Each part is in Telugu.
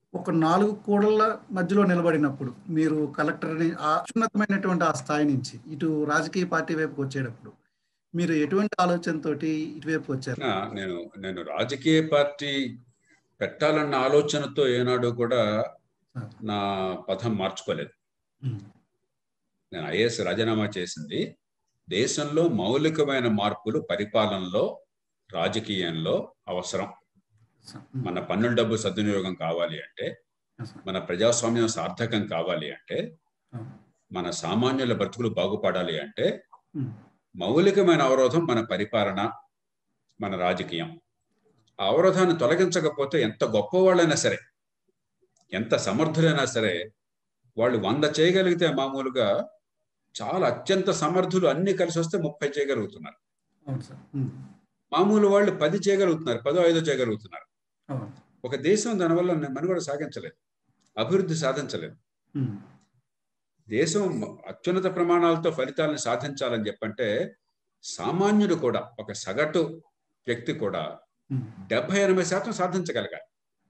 ఒక నాలుగు కూడళ్ళ మధ్యలో నిలబడినప్పుడు మీరు కలెక్టర్ని ఆ అత్యున్నతమైనటువంటి ఆ స్థాయి నుంచి ఇటు రాజకీయ పార్టీ వైపుకి వచ్చేటప్పుడు మీరు ఎటువంటి ఆలోచనతోటి ఇటువైపు వచ్చారు నా- నేను నేను రాజకీయ పార్టీ పెట్టాలన్న ఆలోచనతో ఏనాడు కూడా నా పథం మార్చుకోలేదు ఉమ్, నేను ఐఏఎస్ రాజీనామా చేసింది దేశంలో మౌలికమైన మార్పులు పరిపాలనలో రాజకీయంలో అవసరం సార్, ఉమ్, మన పన్నుల డబ్బు సద్వినియోగం కావాలి అంటే సార్, మన ప్రజాస్వామ్యం సార్థకం కావాలి అంటే ఉమ్, మన సామాన్యుల బ్రతుకులు బాగుపడాలి అంటే ఉమ్, మౌలికమైన అవరోధం మన పరిపాలన మన రాజకీయం ఆ అవరోధాన్ని తొలగించకపోతే ఎంత గొప్పవాళ్ళైనా సరే ఎంత సమర్థులైనా సరే వాళ్ళు వంద చేయగలిగితే మామూలుగా చాలా అత్యంత సమర్థులు అన్ని కలిసి వస్తే ముప్పై చేయగలుగుతున్నారు అవును సార్ ఉమ్, మామూలు వాళ్ళు పది చేయగలుగుతున్నారు పదో ఐదో చేయగలుగుతున్నారు అవును ఒక దేశం దానివల్ల మనుగడ సాగించలేదు అభివృద్ధి సాధించలేదు ఉమ్, దేశం అత్యున్నత ప్రమాణాలతో ఫలితాలను సాధించాలని చెప్పంటే సామాన్యుడు కూడా ఒక సగటు వ్యక్తి కూడా ఉమ్, డెబ్బై ఎనభై శాతం సాధించగలగాలి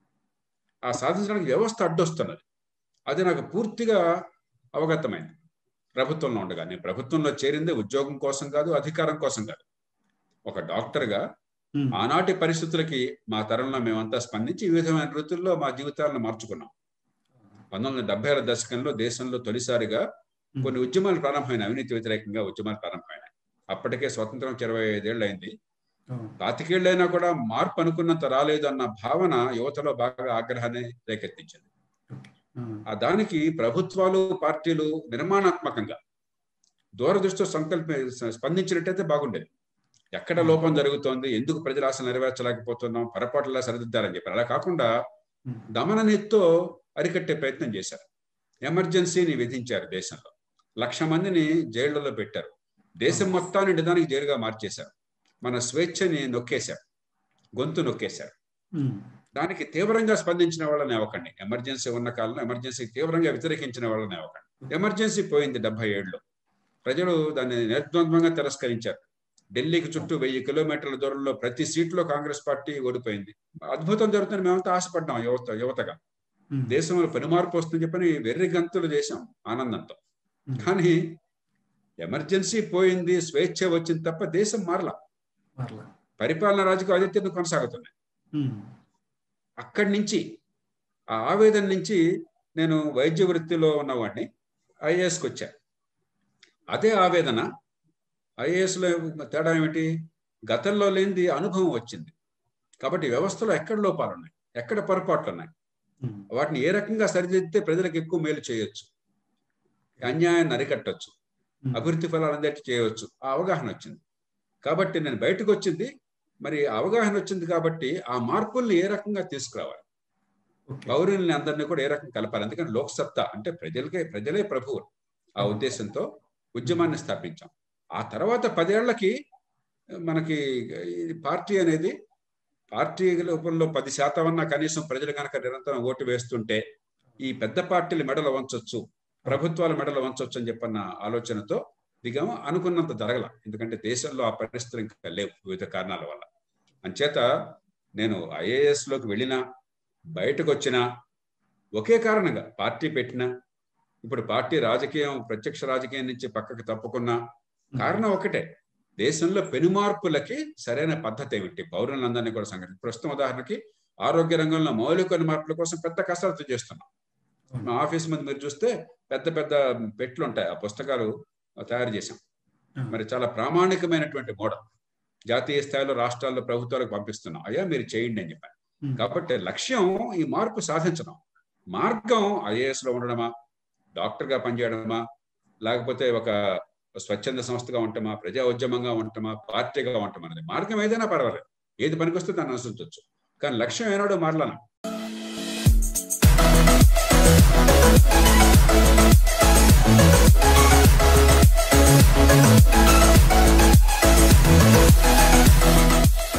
ఆ సాధించడానికి వ్యవస్థ అడ్డొస్తున్నది అది నాకు పూర్తిగా అవగతమైంది ప్రభుత్వంలో ఉండగా నేను ప్రభుత్వంలో చేరింది ఉద్యోగం కోసం కాదు అధికారం కోసం కాదు ఒక డాక్టర్గా ఉమ్, ఆనాటి పరిస్థితులకి మా తరంలో మేమంతా స్పందించి ఈ విధమైన వృత్తుల్లో మా జీవితాలను మార్చుకున్నాం పంతొమ్మిది వందల డెబ్బై ఆరు దశకంలో దేశంలో తొలిసారిగా కొన్ని ఉద్యమాలు ప్రారంభమైన అవినీతి వ్యతిరేకంగా ఉద్యమాలు ప్రారంభమైనాయి అప్పటికే స్వతంత్రం ఇరవై ఐదేళ్ళు అయింది అవును పాతికేళ్లైనా కూడా మార్పు అనుకున్నంత రాలేదు అన్న భావన యువతలో బాగా ఆగ్రహాన్ని రేకెత్తించింది ఉమ్, ఆ దానికి ప్రభుత్వాలు పార్టీలు నిర్మాణాత్మకంగా దూరదృష్టితో సంకల్ప స్పందించినట్టయితే బాగుండేది ఎక్కడ లోపం జరుగుతోంది ఎందుకు ప్రజల ఆశ నెరవేర్చలేకపోతున్నాం పొరపాటులా సరిదిద్దాలని చెప్పారు అలా కాకుండా ఉమ్, దమన నీతితో అరికట్టే ప్రయత్నం చేశారు ఎమర్జెన్సీని విధించారు దేశంలో లక్ష మందిని జైళ్లలో పెట్టారు దేశం మొత్తాన్ని నిదానికి జైలుగా మార్చేశారు మన స్వేచ్ఛని నొక్కేశారు గొంతు నొక్కేశారు ఉమ్, దానికి తీవ్రంగా స్పందించిన వాళ్ళని అవ్వకండి ఎమర్జెన్సీ ఉన్న కాలంలో ఎమర్జెన్సీ తీవ్రంగా వ్యతిరేకించిన వాళ్ళని అవ్వకండి ఎమర్జెన్సీ పోయింది డెబ్బై ఏడులో ప్రజలు దాన్ని నిర్ద్వంద్వంగా తిరస్కరించారు ఢిల్లీకి చుట్టూ వెయ్యి కిలోమీటర్ల దూరంలో ప్రతి సీట్లో కాంగ్రెస్ పార్టీ ఓడిపోయింది అద్భుతం జరుగుతుంది మేమంతా ఆశపడ్డాం యువత యువతగా ఉమ్, దేశంలో పని మార్పు వస్తుందని చెప్పని వెర్రి గంతులు చేశాం ఆనందంతో ఉమ్, కానీ ఎమర్జెన్సీ పోయింది స్వేచ్ఛ వచ్చింది తప్ప దేశం మారలా పర్లే. పరిపాలన రాజకీయ ఆధిత్యం కొనసాగుతున్నాయి ఉమ్, అక్కడి నుంచి ఆ ఆవేదన నుంచి నేను వైద్య వృత్తిలో ఉన్నవాడిని ఐఏఎస్కి వచ్చా అదే ఆవేదన ఐఏఎస్లో తేడా ఏమిటి గతంలో లేనిది అనుభవం వచ్చింది కాబట్టి వ్యవస్థలో ఎక్కడ లోపాలు ఉన్నాయి ఎక్కడ పొరపాట్లు ఉన్నాయి ఉమ్, వాటిని ఏ రకంగా సరిదిద్దితే ప్రజలకు ఎక్కువ మేలు చేయొచ్చు అన్యాయాన్ని అరికట్టొచ్చు ఉమ్, అభివృద్ధి ఫలాలు అందేట్టు చేయవచ్చు ఆ అవగాహన వచ్చింది కాబట్టి నేను బయటకు వచ్చింది మరి ఆ అవగాహన వచ్చింది కాబట్టి ఆ మార్పుల్ని ఏ రకంగా తీసుకురావాలి ఓకే. పౌరుల్ని అందరినీ కూడా ఏ రకంగా కలపాలి అందుకని లోక్సత్తా అంటే ప్రజలకే ప్రజలే ప్రభువులు ఆ ఉద్దేశంతో ఉద్యమాన్ని స్థాపించాం ఆ తర్వాత పదేళ్లకి మనకి ఈ పార్టీ అనేది పార్టీ రూపంలో పది శాతం అన్నా కనీసం ప్రజలు కనుక నిరంతరం ఓటు వేస్తుంటే ఈ పెద్ద పార్టీలు మెడలు వంచొచ్చు ప్రభుత్వాల మెడలు వంచొచ్చు అని చెప్పన్న ఆలోచనతో దిగాము అనుకున్నంత జరగల ఎందుకంటే దేశంలో ఆ పరిస్థితులు ఇంకా లేవు వివిధ కారణాల వల్ల అంచేత నేను ఐఏఎస్ లోకి వెళ్ళినా బయటకు వచ్చినా ఒకే కారణంగా పార్టీ పెట్టినా ఇప్పుడు పార్టీ రాజకీయం ప్రత్యక్ష రాజకీయం నుంచి పక్కకు తప్పుకున్నా కారణం ఒకటే దేశంలో పెనుమార్పులకి సరైన పద్ధతి ఏమిటి పౌరులందరినీ కూడా సంఘటన ప్రస్తుతం ఉదాహరణకి ఆరోగ్య రంగంలో మౌలిక మార్పుల కోసం పెద్ద కసరత్తు చేస్తున్నాం మా ఆఫీస్ ముందు మీరు చూస్తే పెద్ద పెద్ద పెట్లు ఉంటాయి ఆ పుస్తకాలు తయారు చేశాం మరి చాలా ప్రామాణికమైనటువంటి మోడల్ జాతీయ స్థాయిలో రాష్ట్రాల్లో ప్రభుత్వాలకు పంపిస్తున్నాం అయ్యా మీరు చేయండి అని చెప్పాను ఉమ్, కాబట్టి లక్ష్యం ఈ మార్పు సాధించడం మార్గం ఐఏఎస్ లో ఉండడమా డాక్టర్గా పనిచేయడమా లేకపోతే ఒక స్వచ్ఛంద సంస్థగా ఉంటామా ప్రజా ఉద్యమంగా ఉంటామా పార్టీగా ఉంటామా అనేది మార్గం ఏదైనా పర్వాలేదు ఏది పనికొస్తే దాన్ని అనుసరించవచ్చు కానీ లక్ష్యం ఏనాడో మారలను